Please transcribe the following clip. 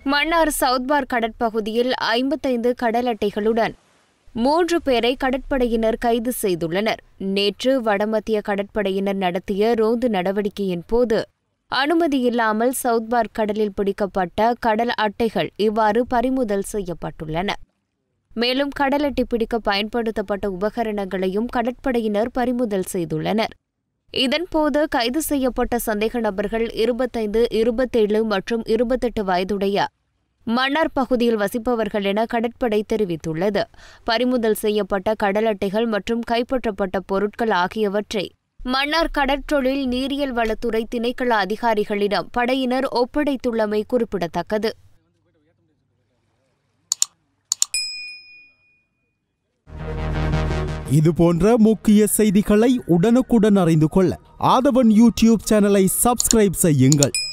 மன்னார் சவுத்பார் கடற்பகுதியில் ஐம்பத்தைந்து கடல் அட்டைகளுடன் மூன்று பேரை கடற்படையினர் கைது செய்துள்ளனர் நேற்று வடமத்திய கடற்படையினர் நடத்திய ரோந்து நடவடிக்கையின் போது அனுமதி இல்லாமல் சவுத்பார் கடலில் பிடிக்கப்பட்ட கடல் அட்டைகள் இவ்வாறு பறிமுதல் செய்யப்பட்டுள்ளன மேலும் கடல் அட்டை பிடிக்க பயன்படுத்தப்பட்ட உபகரணங்களையும் கடற்படையினர் பறிமுதல் செய்துள்ளனர் இதன்போது கைது செய்யப்பட்ட சந்தேக நபர்கள் இருபத்தைந்து இருபத்தேழு மற்றும் இருபத்தெட்டு வயதுடைய மன்னார் பகுதியில் வசிப்பவர்கள் என கடற்படை தெரிவித்துள்ளது பறிமுதல் செய்யப்பட்ட கடல் அட்டைகள் மற்றும் கைப்பற்றப்பட்ட பொருட்கள் ஆகியவற்றை மன்னார் கடற்றொழில் நீரியல் வளத்துறை திணைக்கள அதிகாரிகளிடம் படையினர் ஒப்படைத்துள்ளமை குறிப்பிடத்தக்கது இது போன்ற முக்கிய செய்திகளை உடனுக்குடன் அறிந்து கொள்ள ஆதவன் யூடியூப் சேனலை சப்ஸ்கிரைப் செய்யுங்கள்